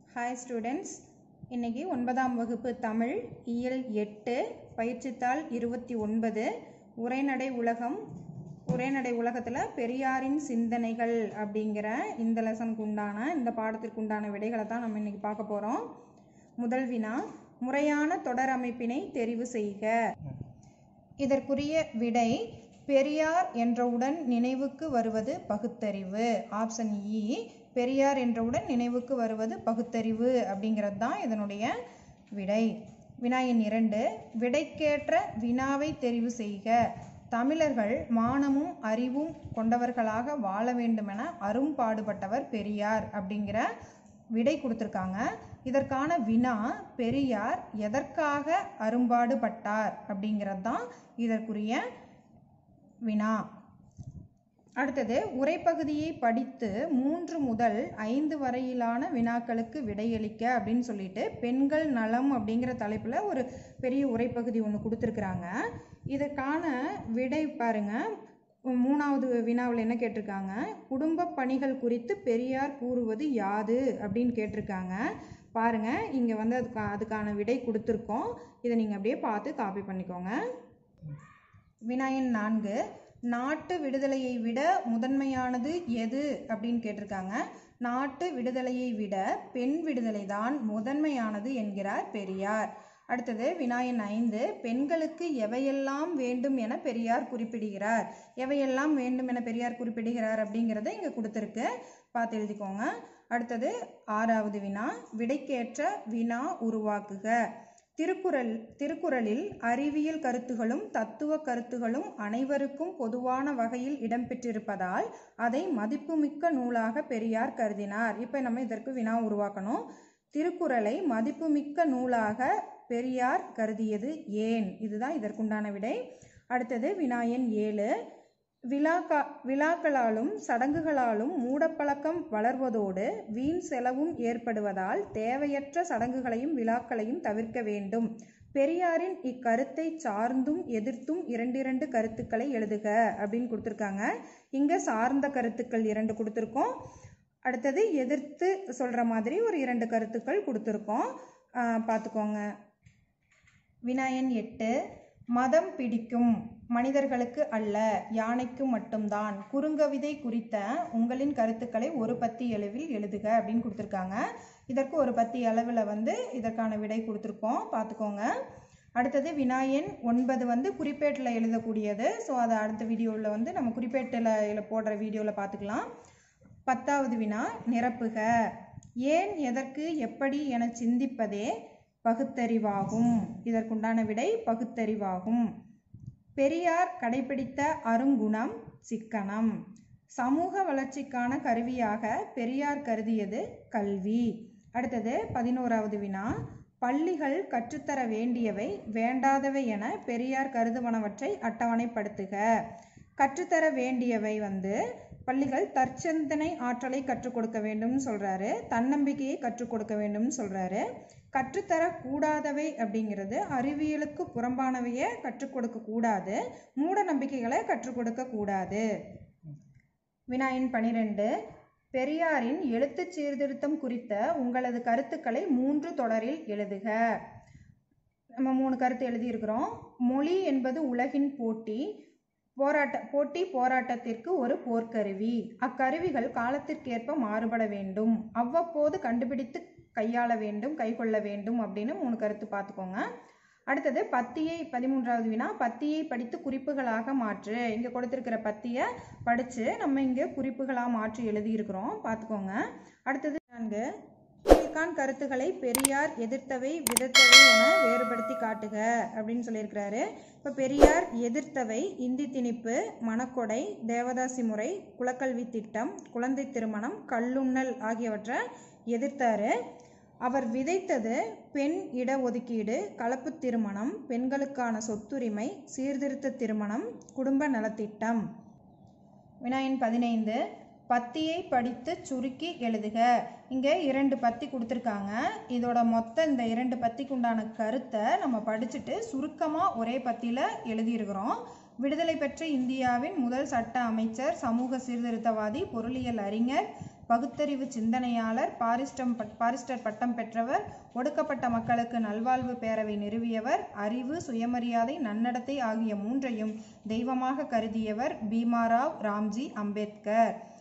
hi students இன்னைக்கு ஒன்பதாம் வகுப்பு தமிழ் இயல் எட்டு பயிற்சித்தாள் இருபத்தி ஒன்பது உரைநடை உலகம் உரைநடை உலகத்தில் பெரியாரின் சிந்தனைகள் அப்படிங்கிற இந்த லெசனுக்கு உண்டான இந்த பாடத்திற்கு உண்டான விடைகளை தான் நம்ம இன்னைக்கு பார்க்க போகிறோம் முதல் வினா முறையான தொடர் அமைப்பினை தெரிவு செய்க இதற்குரிய விடை பெரியார் என்றவுடன் நினைவுக்கு வருவது பகுத்தறிவு ஆப்ஷன் இ பெரியார் என்றவுடன் நினைவுக்கு வருவது பகுத்தறிவு அப்படிங்கிறது தான் இதனுடைய விடை வினாயின் இரண்டு விடைக்கேற்ற வினாவை தெரிவு செய்க தமிழர்கள் மானமும் அறிவும் கொண்டவர்களாக வாழ வேண்டுமென அரும்பாடுபட்டவர் பெரியார் அப்படிங்கிற விடை கொடுத்துருக்காங்க இதற்கான வினா பெரியார் எதற்காக அரும்பாடுபட்டார் அப்படிங்கிறது தான் இதற்குரிய வினா அடுத்தது உரைப்பகுதியை படித்து மூன்று முதல் ஐந்து வரையிலான வினாக்களுக்கு விடையளிக்க அப்படின்னு சொல்லிட்டு பெண்கள் நலம் அப்படிங்கிற தலைப்பில் ஒரு பெரிய உரைப்பகுதி ஒன்று கொடுத்துருக்குறாங்க இதற்கான விடை பாருங்க மூணாவது வினாவில் என்ன கேட்டிருக்காங்க குடும்ப பணிகள் குறித்து பெரியார் கூறுவது யாது அப்படின்னு கேட்டிருக்காங்க பாருங்க இங்கே வந்து அதுக்கு அதுக்கான விடை கொடுத்துருக்கோம் இதை நீங்கள் அப்படியே பார்த்து காப்பி பண்ணிக்கோங்க வினாயன் நான்கு நாட்டு விடுதலையை விட முதன்மையானது எது அப்படின்னு கேட்டிருக்காங்க நாட்டு விடுதலையை விட பெண் விடுதலை தான் முதன்மையானது என்கிறார் பெரியார் அடுத்தது வினாயன் ஐந்து பெண்களுக்கு எவையெல்லாம் வேண்டும் என பெரியார் குறிப்பிடுகிறார் எவையெல்லாம் வேண்டும் என பெரியார் குறிப்பிடுகிறார் அப்படிங்கிறத இங்கே கொடுத்துருக்கு பார்த்து எழுதிக்கோங்க அடுத்தது ஆறாவது வினா விடைக்கேற்ற வினா உருவாக்குக திருக்குறள் திருக்குறளில் அறிவியல் கருத்துகளும் தத்துவ கருத்துகளும் அனைவருக்கும் பொதுவான வகையில் இடம்பெற்றிருப்பதால் அதை மதிப்புமிக்க நூலாக பெரியார் கருதினார் இப்போ நம்ம இதற்கு வினா உருவாக்கணும் திருக்குறளை மதிப்புமிக்க நூலாக பெரியார் கருதியது ஏன் இதுதான் இதற்குண்டான விடை அடுத்தது வினாயன் ஏழு விழாக்கா விழாக்களாலும் சடங்குகளாலும் மூடப்பழக்கம் வளர்வதோடு வீண் செலவும் ஏற்படுவதால் தேவையற்ற சடங்குகளையும் விழாக்களையும் தவிர்க்க வேண்டும் பெரியாரின் இக்கருத்தை சார்ந்தும் எதிர்த்தும் இரண்டிரண்டு கருத்துக்களை எழுதுக அப்படின்னு கொடுத்துருக்காங்க இங்கே சார்ந்த கருத்துக்கள் இரண்டு கொடுத்துருக்கோம் அடுத்தது எதிர்த்து சொல்கிற மாதிரி ஒரு இரண்டு கருத்துக்கள் கொடுத்துருக்கோம் பார்த்துக்கோங்க வினாயன் எட்டு மதம் பிடிக்கும் மனிதர்களுக்கு அல்ல யானைக்கு மட்டும்தான் குறுங்கவிதை குறித்த உங்களின் கருத்துக்களை ஒரு பத்தி அளவில் எழுதுக அப்படின்னு கொடுத்துருக்காங்க இதற்கு ஒரு பத்தி அளவில் வந்து இதற்கான விடை கொடுத்துருக்கோம் பார்த்துக்கோங்க அடுத்தது வினாயன் ஒன்பது வந்து குறிப்பேட்டில் எழுதக்கூடியது ஸோ அதை அடுத்த வீடியோவில் வந்து நம்ம குறிப்பேட்டில் போடுற வீடியோவில் பார்த்துக்கலாம் பத்தாவது வினா நிரப்புக ஏன் எதற்கு எப்படி என சிந்திப்பதே பகுத்தறிவாகும் இதற்குண்டான விடை பகுத்தறிவாகும் பெரியார் கடைபிடித்த அருங்குணம் சிக்கனம் சமூக வளர்ச்சிக்கான கருவியாக பெரியார் கருதியது கல்வி அடுத்தது பதினோராவது வினா பள்ளிகள் கற்றுத்தர வேண்டியவை வேண்டாதவை என பெரியார் கருதுவனவற்றை அட்டவணைப்படுத்துக கற்றுத்தர வேண்டியவை வந்து பள்ளிகள் தற்சந்தனை ஆற்றலை கற்றுக் கொடுக்க வேண்டும்னு சொல்கிறாரு தன்னம்பிக்கையை கற்றுக் கொடுக்க வேண்டும்னு சொல்கிறாரு கற்றுத்தரக்கூடாதவை அப்படிங்கிறது அறிவியலுக்கு புறம்பானவையை கற்றுக் கொடுக்க கூடாது மூட நம்பிக்கைகளை கற்றுக் கொடுக்க கூடாது வினாயின் பனிரெண்டு பெரியாரின் எழுத்து சீர்திருத்தம் குறித்த உங்களது கருத்துக்களை மூன்று தொடரில் எழுதுக நம்ம மூணு கருத்து எழுதியிருக்கிறோம் மொழி என்பது உலகின் போட்டி போராட்ட போட்டி போராட்டத்திற்கு ஒரு போர்க்கருவி அக்கருவிகள் காலத்திற்கேற்ப மாறுபட வேண்டும் அவ்வப்போது கண்டுபிடித்து கையாள வேண்டும் கைக்கொள்ள வேண்டும் அப்படின்னு மூணு கருத்து பார்த்துக்கோங்க அடுத்தது பத்தியை பதிமூன்றாவது வினா பத்தியை படித்து குறிப்புகளாக மாற்று இங்கே கொடுத்துருக்கிற பத்தியை படித்து நம்ம இங்கே குறிப்புகளாக மாற்றி எழுதியிருக்கிறோம் பார்த்துக்கோங்க அடுத்தது நான்கு கீழ்கான் கருத்துக்களை பெரியார் எதிர்த்தவை விதத்தவை என வேறுபடுத்தி காட்டுக அப்படின்னு சொல்லியிருக்கிறாரு இப்போ பெரியார் எதிர்த்தவை இந்தி திணிப்பு மணக்கொடை தேவதாசி முறை குலக்கல்வி திட்டம் குழந்தை திருமணம் கல்லுண்ணல் ஆகியவற்றை எதிர்த்தாரு அவர் விதைத்தது பெண் இடஒதுக்கீடு கலப்பு திருமணம் பெண்களுக்கான சொத்துரிமை சீர்திருத்த திருமணம் குடும்ப நலத்திட்டம் வினாயின் பதினைந்து பத்தியை படித்து சுருக்கி எழுதுக இங்கே இரண்டு பத்தி கொடுத்துருக்காங்க இதோட மொத்த இந்த இரண்டு பத்திக்கு உண்டான கருத்தை நம்ம படிச்சுட்டு சுருக்கமாக ஒரே பத்தியில் எழுதியிருக்கிறோம் விடுதலை பெற்ற இந்தியாவின் முதல் சட்ட அமைச்சர் சமூக சீர்திருத்தவாதி பொருளியல் அறிஞர் பகுத்தறிவு சிந்தனையாளர் பாரிஸ்டம் பட்- பாரிஸ்டர் பட்டம் பெற்றவர் ஒடுக்கப்பட்ட மக்களுக்கு நல்வாழ்வு பேரவை நிறுவியவர் அறிவு சுயமரியாதை நன்னடத்தை ஆகிய மூன்றையும் தெய்வமாக கருதியவர் பீமாராவ் ராம்ஜி அம்பேத்கர்